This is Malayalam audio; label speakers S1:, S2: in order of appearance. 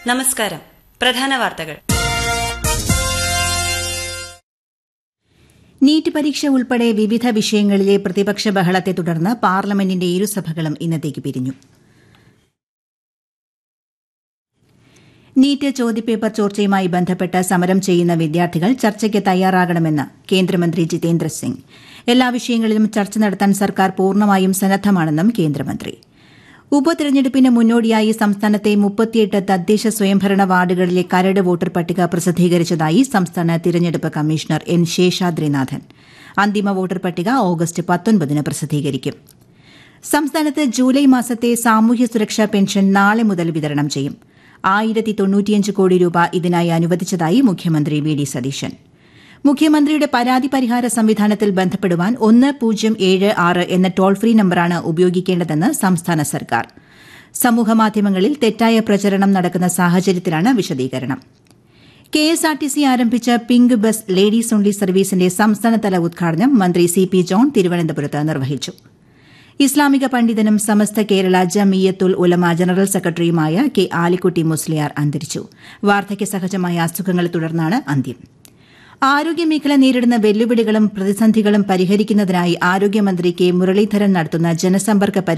S1: നമസ്കാരം പ്രധാന വാർത്തകൾ
S2: നീറ്റ് പരീക്ഷ ഉൾപ്പെടെ വിവിധ വിഷയങ്ങളിലെ പ്രതിപക്ഷ ബഹളത്തെ തുടർന്ന് പാർലമെന്റിന്റെ ഇരുസഭകളും ഇന്നത്തേക്ക് പിരിഞ്ഞു നീറ്റ് ചോദ്യപേപ്പർ ചോർച്ചയുമായി ബന്ധപ്പെട്ട് സമരം ചെയ്യുന്ന വിദ്യാർത്ഥികൾ ചർച്ചയ്ക്ക് തയ്യാറാകണമെന്ന് കേന്ദ്രമന്ത്രി ജിതേന്ദ്ര സിംഗ് എല്ലാ വിഷയങ്ങളിലും ചർച്ച നടത്താൻ സർക്കാർ പൂർണ്ണമായും സന്നദ്ധമാണെന്നും കേന്ദ്രമന്ത്രി ഉപതെരഞ്ഞെടുപ്പിന് മുന്നോടിയായി സംസ്ഥാനത്തെ മുപ്പത്തിയെട്ട് തദ്ദേശ സ്വയംഭരണ വാർഡുകളിലെ കരട് വോട്ടർ പട്ടിക പ്രസിദ്ധീകരിച്ചതായി സംസ്ഥാന തിരഞ്ഞെടുപ്പ് കമ്മീഷണർ എൻ ശേഷാദ്രിനാഥൻ അന്തിമ വോട്ടർ പട്ടിക ഓഗസ്റ്റ് പത്തൊൻപതിന് പ്രസിദ്ധീകരിക്കും സംസ്ഥാനത്ത് ജൂലൈ മാസത്തെ സാമൂഹ്യ സുരക്ഷാ പെൻഷൻ നാളെ മുതൽ വിതരണം ചെയ്യും ആയിരത്തി തൊണ്ണൂറ്റിയഞ്ച് കോടി രൂപ ഇതിനായി അനുവദിച്ചതായി മുഖ്യമന്ത്രി വി ഡി സതീശൻ മുഖ്യമന്ത്രിയുടെ പരാതി പരിഹാര സംവിധാനത്തിൽ ബന്ധപ്പെടുവാൻ ഒന്ന് പൂജ്യം ഏഴ് ആറ് എന്ന ടോൾ ഫ്രീ നമ്പറാണ് ഉപയോഗിക്കേണ്ടതെന്ന് സംസ്ഥാന സർക്കാർ സമൂഹമാധ്യമങ്ങളിൽ തെറ്റായ പ്രചരണം നടക്കുന്ന സാഹചര്യത്തിലാണ് വിശദീകരണം K S R T C ആരംഭിച്ച പിങ്ക് ബസ് ലേഡീസ് ഓൺലി സർവീസിന്റെ സംസ്ഥാനതല ഉദ്ഘാടനം മന്ത്രി സി പി ജോൺ തിരുവനന്തപുരത്ത് നിർവഹിച്ചു ഇസ്ലാമിക പണ്ഡിതനും സമസ്ത കേരള ജമിയത്തുൽ ഉലമ ജനറൽ സെക്രട്ടറിയുമായ കെ ആലിക്കുട്ടി മുസ്ലിയാർ അന്തരിച്ചു വാർദ്ധക്യ സഹജമായ അസുഖങ്ങളെ തുടർന്നാണ് അന്ത്യം ആരോഗ്യമേഖല നേരിടുന്ന വെല്ലുവിളികളും പ്രതിസന്ധികളും പരിഹരിക്കുന്നതിനായി ആരോഗ്യമന്ത്രി കെ മുരളീധരൻ നടത്തുന്ന ജനസമ്പർക്ക